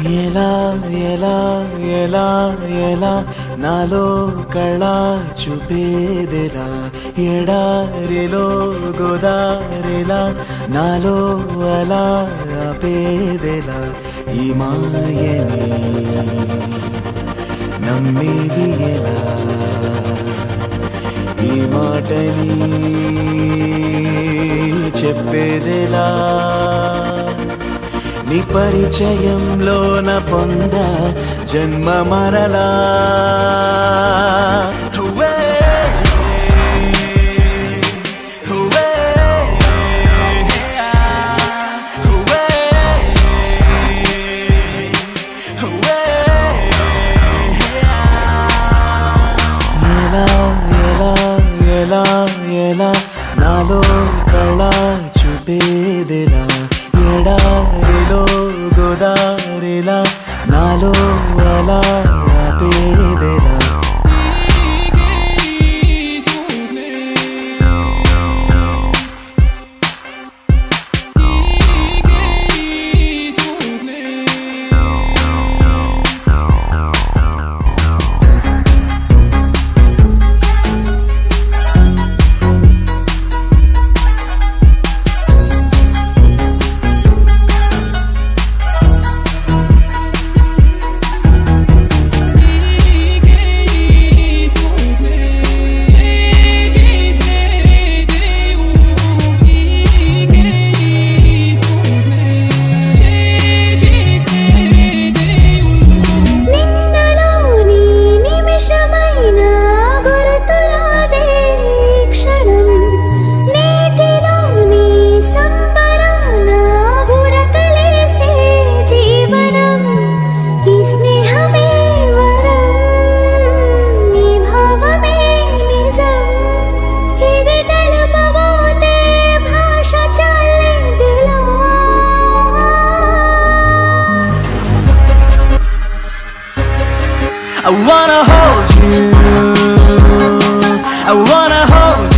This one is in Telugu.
ఎలా ఎలా ఎలా ఎలా నాలో కళ చూపేదిలా ఎడారిలో గోదారిలా నాలో అలా ఆపేదిలా ఈ మాయని నమ్మేది ఎలా ఈ మాటని చెప్పేదిలా నీ పరిచయంలోన పొంద జన్మ మరలా హువే, హువే, హువే, హువే. ఎలా ఎలా ఎలా ఎలా నాలో కళ చూపేదిలా ఎడారిలో గోదారిలా నాలో అలా ఆపేదిలా నిన్నలోని నిమిషమైన గురుతురాదే క్షణం నేటిలోని సంబరాన బురకలేసే జీవనం ఈ స్నేహమే వరం ఈ భావమే నిజం ఇది తెలుపబోతే భాష చాలేదిలా I wanna hold you I wanna hold